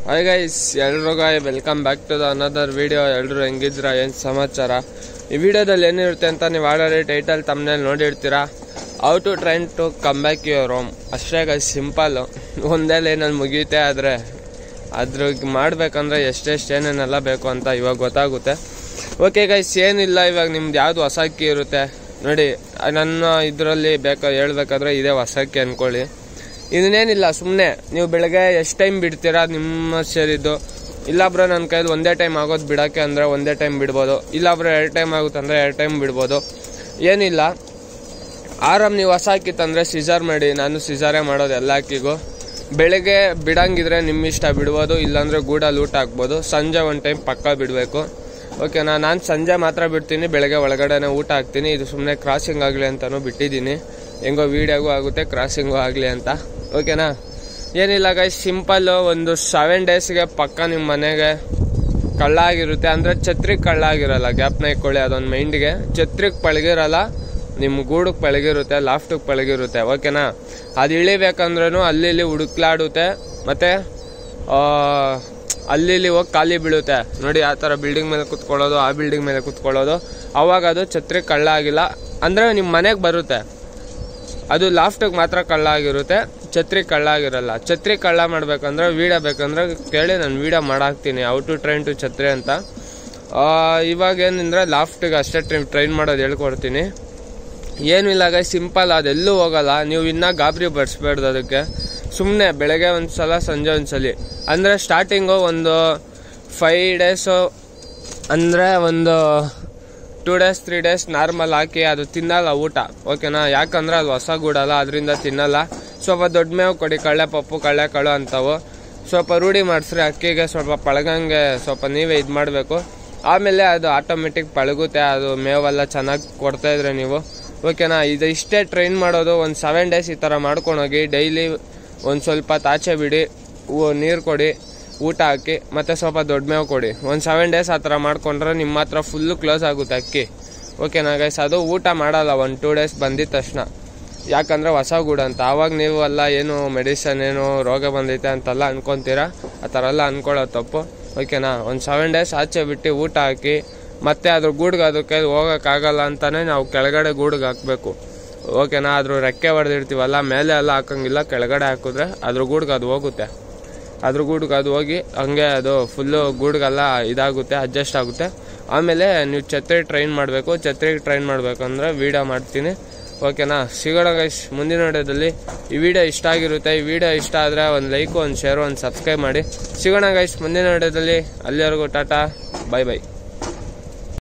hi guys ಎಲ್ರಿಗೂ welcome back to the another video ಎಲ್ಲರೂ ಹೆಂಗಿದ್ರ ಏನು ಸಮಾಚಾರ ಈ ವಿಡಿಯೋದಲ್ಲಿ ಏನಿರುತ್ತೆ ಅಂತ ನೀವು ಆಲ್ರೆಡಿ ಟೈಟಲ್ ತಮ್ಮನೇಲಿ ನೋಡಿರ್ತೀರಾ how to train to come back your home ಅಷ್ಟೇ ಗೈಸ್ ಸಿಂಪಲ್ಲು ಒಂದೇ ಲೈನಲ್ಲಿ ಮುಗಿಯುತ್ತೆ ಆದರೆ ಅದ್ರ ಮಾಡಬೇಕಂದ್ರೆ ಎಷ್ಟೆಷ್ಟು ಏನೇನೆಲ್ಲ ಬೇಕು ಅಂತ ಇವಾಗ ಗೊತ್ತಾಗುತ್ತೆ ಓಕೆ ಗೈಸ್ ಏನಿಲ್ಲ ಇವಾಗ ನಿಮ್ದು ಯಾವುದು ಹೊಸ ಅಕ್ಕಿ ಇರುತ್ತೆ ನೋಡಿ ನನ್ನ ಇದರಲ್ಲಿ ಬೇಕಾ ಹೇಳ್ಬೇಕಾದ್ರೆ ಇದೇ ಹೊಸ ಅಕ್ಕಿ ಅಂದ್ಕೊಳ್ಳಿ ಇದನ್ನೇನಿಲ್ಲ ಸುಮ್ಮನೆ ನೀವು ಬೆಳಗ್ಗೆ ಎಷ್ಟು ಟೈಮ್ ಬಿಡ್ತೀರಾ ನಿಮ್ಮ ಸೇರಿದ್ದು ಇಲ್ಲ ಬ್ರೋ ನನ್ನ ಕೈಯಲ್ಲಿ ಒಂದೇ ಟೈಮ್ ಆಗೋದು ಬಿಡೋಕ್ಕೆ ಅಂದರೆ ಒಂದೇ ಟೈಮ್ ಬಿಡ್ಬೋದು ಇಲ್ಲ ಬ್ರೋ ಎರಡು ಟೈಮ್ ಆಗುತ್ತೆ ಅಂದರೆ ಎರಡು ಟೈಮ್ ಬಿಡ್ಬೋದು ಏನಿಲ್ಲ ಆರಾಮ್ ನೀವು ಹೊಸ ಹಾಕಿತ್ತಂದರೆ ಸಿಜಾರ್ ಮಾಡಿ ನಾನು ಸಿಜಾರೇ ಮಾಡೋದು ಎಲ್ಲ ಅಕ್ಕಿಗೂ ಬೆಳಗ್ಗೆ ಬಿಡಂಗಿದ್ರೆ ನಿಮ್ಮ ಇಷ್ಟ ಬಿಡ್ಬೋದು ಇಲ್ಲಾಂದರೆ ಗೂಡಲ್ಲಿ ಊಟ ಹಾಕ್ಬೋದು ಸಂಜೆ ಒಂದು ಟೈಮ್ ಪಕ್ಕ ಬಿಡಬೇಕು ಓಕೆನಾ ನಾನು ಸಂಜೆ ಮಾತ್ರ ಬಿಡ್ತೀನಿ ಬೆಳಗ್ಗೆ ಒಳಗಡೆನೆ ಊಟ ಹಾಕ್ತೀನಿ ಇದು ಸುಮ್ಮನೆ ಕ್ರಾಸಿಂಗ್ ಆಗಲಿ ಅಂತಲೂ ಬಿಟ್ಟಿದ್ದೀನಿ ಹೆಂಗೋ ವೀಡಿಯೋಗೂ ಆಗುತ್ತೆ ಕ್ರಾಸಿಂಗು ಆಗಲಿ ಅಂತ ಓಕೆನಾ ಏನಿಲ್ಲ ಗೈಸ್ ಸಿಂಪಲ್ಲು ಒಂದು ಸೆವೆನ್ ಡೇಸ್ಗೆ ಪಕ್ಕ ನಿಮ್ಮ ಮನೆಗೆ ಕಳ್ಳ ಆಗಿರುತ್ತೆ ಅಂದರೆ ಛತ್ರಿಗೆ ಕಳ್ಳ ಆಗಿರಲ್ಲ ಗ್ಯಾಪ್ನ ಇಟ್ಕೊಳ್ಳಿ ಅದೊಂದು ಮೈಂಡ್ಗೆ ಛತ್ರಿಗೆ ಪಳಗಿರಲ್ಲ ನಿಮ್ಮ ಗೂಡಕ್ಕೆ ಪಳಗಿರುತ್ತೆ ಲಾಫ್ಟಿಗೆ ಪಳಗಿರುತ್ತೆ ಓಕೆನಾ ಅದು ಇಳಿಬೇಕಂದ್ರೂ ಅಲ್ಲಿ ಇಲ್ಲಿ ಹುಡುಕ್ಲಾಡುತ್ತೆ ಮತ್ತು ಅಲ್ಲಿ ಇಲ್ಲಿ ಹೋಗಿ ಖಾಲಿ ಬೀಳುತ್ತೆ ನೋಡಿ ಆ ಥರ ಬಿಲ್ಡಿಂಗ್ ಮೇಲೆ ಕುತ್ಕೊಳ್ಳೋದು ಆ ಬಿಲ್ಡಿಂಗ್ ಮೇಲೆ ಕುತ್ಕೊಳ್ಳೋದು ಅವಾಗ ಅದು ಛತ್ರಿಗೆ ಕಳ್ಳ ಆಗಿಲ್ಲ ಅಂದರೆ ನಿಮ್ಮ ಮನೆಗೆ ಬರುತ್ತೆ ಅದು ಲಾಫ್ಟಿಗೆ ಮಾತ್ರ ಕಳ್ಳ ಆಗಿರುತ್ತೆ ಛತ್ರಿ ಕಳ್ಳ ಆಗಿರಲ್ಲ ಛತ್ರಿ ಕಳ್ಳ ಮಾಡ್ಬೇಕಂದ್ರೆ ವೀಡಿಯೋ ಬೇಕಂದ್ರೆ ಕೇಳಿ ನಾನು ವೀಡಿಯೋ ಮಾಡಾಕ್ತೀನಿ ಔ ಟು ಟ್ರೈನ್ ಟು ಛತ್ರಿ ಅಂತ ಆ, ಇವಾಗ ಏನಂದ್ರೆ ಲಾಫ್ಟಿಗೆ ಅಷ್ಟೇ ಟ್ರೈನ್ ಟ್ರೈನ್ ಮಾಡೋದು ಹೇಳ್ಕೊಡ್ತೀನಿ ಏನೂ ಇಲ್ಲ ಗೈ ಸಿಂಪಲ್ ಅದೆಲ್ಲೂ ಹೋಗಲ್ಲ ನೀವು ಇನ್ನೂ ಗಾಬರಿ ಬಡಿಸ್ಬೇಡ್ದು ಅದಕ್ಕೆ ಸುಮ್ಮನೆ ಬೆಳಗ್ಗೆ ಒಂದು ಸಲ ಸಂಜೆ ಒಂದು ಸಲ ಅಂದರೆ ಸ್ಟಾರ್ಟಿಂಗು ಒಂದು ಫೈ ಡೇಸು ಅಂದರೆ ಒಂದು two days three days normal ಹಾಕಿ ಅದು ತಿನ್ನಲ್ಲ ಊಟ ಓಕೆನಾ ಯಾಕಂದ್ರೆ ಅದು ಹೊಸ ಗೂಡಲ್ಲ ಅದರಿಂದ ತಿನ್ನಲ್ಲ ಸ್ವಲ್ಪ ದೊಡ್ಡ ಮೇವು ಕೊಡಿ ಕಳ್ಳೆ ಪಪ್ಪು ಕಳ್ಳೆ ಕಾಳು ಅಂತವು ಸ್ವಲ್ಪ ರೂಢಿ ಮಾಡಿಸ್ರಿ ಅಕ್ಕಿಗೆ ಸ್ವಲ್ಪ ಪಳಗಂಗೆ ಸ್ವಲ್ಪ ನೀವೇ ಇದು ಮಾಡಬೇಕು ಆಮೇಲೆ ಅದು ಆಟೋಮೆಟಿಕ್ ಪಳಗುತ್ತೆ ಅದು ಮೇವೆಲ್ಲ ಚೆನ್ನಾಗಿ ಕೊಡ್ತಾ ಇದ್ರೆ ನೀವು ಓಕೆನಾ ಇದು ಇಷ್ಟೇ ಟ್ರೈನ್ ಮಾಡೋದು ಒಂದು ಸೆವೆನ್ ಡೇಸ್ ಈ ಥರ ಮಾಡ್ಕೊಂಡೋಗಿ ಡೈಲಿ ಒಂದು ಸ್ವಲ್ಪ ತಾಚೆ ಬಿಡಿ ನೀರು ಕೊಡಿ ಊಟ ಹಾಕಿ ಮತ್ತೆ ಸ್ವಲ್ಪ ದೊಡ್ಡ ಮೇವು ಕೊಡಿ ಒಂದು ಸೆವೆನ್ ಡೇಸ್ ಆ ಥರ ಮಾಡ್ಕೊಂಡ್ರೆ ನಿಮ್ಮ ಹತ್ರ ಫುಲ್ಲು ಕ್ಲೋಸ್ ಆಗುತ್ತೆ ಅಕ್ಕಿ ಓಕೆನಾ ಗೈಸ್ ಅದು ಊಟ ಮಾಡಲ್ಲ ಒಂದು ಟೂ ಡೇಸ್ ಬಂದಿದ ತಕ್ಷಣ ಯಾಕಂದರೆ ಹೊಸ ಗೂಡು ಅಂತ ಆವಾಗ ನೀವು ಎಲ್ಲ ಏನು ಮೆಡಿಸನ್ ಏನು ರೋಗ ಬಂದೈತೆ ಅಂತೆಲ್ಲ ಅನ್ಕೊಂತೀರಾ ಆ ಥರ ಎಲ್ಲ ಅನ್ಕೊಳ್ಳೋ ತಪ್ಪು ಓಕೆನಾ ಒಂದು ಸೆವೆನ್ ಡೇಸ್ ಆಚೆ ಬಿಟ್ಟು ಊಟ ಹಾಕಿ ಮತ್ತೆ ಅದ್ರ ಗೂಡ್ಗೆ ಅದಕ್ಕೆ ಹೋಗೋಕ್ಕಾಗಲ್ಲ ಅಂತಲೇ ನಾವು ಕೆಳಗಡೆ ಗೂಡ್ಗೆ ಹಾಕಬೇಕು ಓಕೆನಾ ಅದ್ರ ರೆಕ್ಕೆ ಹೊಡೆದಿರ್ತೀವಲ್ಲ ಮೇಲೆ ಎಲ್ಲ ಹಾಕಂಗಿಲ್ಲ ಕೆಳಗಡೆ ಹಾಕಿದ್ರೆ ಅದ್ರ ಗೂಡ್ಗೆ ಅದು ಹೋಗುತ್ತೆ ಅದ್ರ ಗೂಡ್ಗೆ ಅದು ಹೋಗಿ ಹಂಗೆ ಅದು ಫುಲ್ಲು ಗೂಡ್ಗೆಲ್ಲ ಇದಾಗುತ್ತೆ ಅಡ್ಜಸ್ಟ್ ಆಗುತ್ತೆ ಆಮೇಲೆ ನೀವು ಛತ್ರಿ ಟ್ರೈನ್ ಮಾಡಬೇಕು ಛತ್ರಿಗೆ ಟ್ರೈನ್ ಮಾಡಬೇಕಂದ್ರೆ ವೀಡಿಯೋ ಮಾಡ್ತೀನಿ ಓಕೆನಾ ಸಿಗೋಣ ಗೈಸ್ ಮುಂದಿನ ವಿಡಿಯೋದಲ್ಲಿ ಈ ವಿಡಿಯೋ ಇಷ್ಟ ಆಗಿರುತ್ತೆ ಈ ವಿಡಿಯೋ ಇಷ್ಟ ಆದರೆ ಒಂದು ಲೈಕು ಒಂದು ಶೇರು ಒಂದು ಸಬ್ಸ್ಕ್ರೈಬ್ ಮಾಡಿ ಸಿಗೋಣ ಗೈಸ್ ಮುಂದಿನ ವಿಡಿಯೋದಲ್ಲಿ ಅಲ್ಲಿವರೆಗೂ ಟಾಟಾ ಬೈ ಬೈ